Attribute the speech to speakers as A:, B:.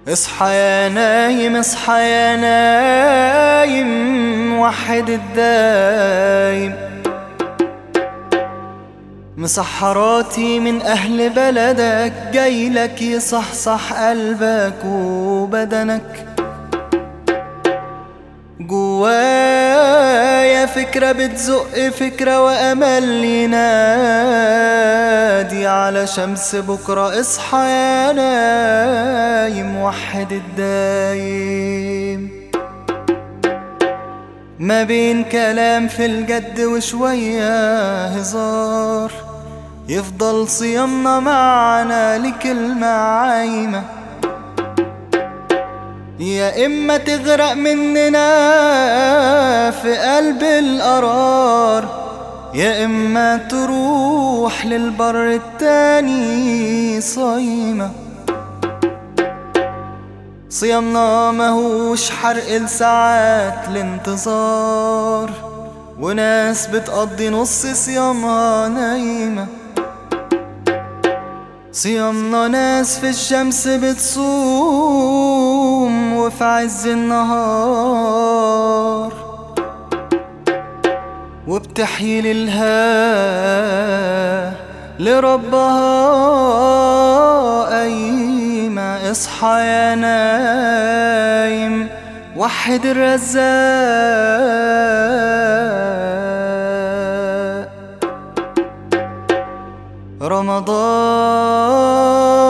A: اصحى يا نايم اصحى يا نايم وحد الدايم مسحراتي من أهل بلدك جايلك يصحصح قلبك وبدنك جوايا فكرة بتزق فكرة وأمل ينادي على شمس بكرة اصحى يا نايم وحد الدايم ما بين كلام في الجد وشوية هزار يفضل صيامنا معنا لكلمة عايمة يا إما تغرق مننا في قلب القرار يا إما تروح للبر التاني صايمة صيامنا ماهوش حرق لساعات الانتظار وناس بتقضي نص صيامها نايمه صيامنا ناس في الشمس بتصوم وفي عز النهار وبتحيي للها لربها قايمة اصحى يا نايم وحد الرزاق رمضان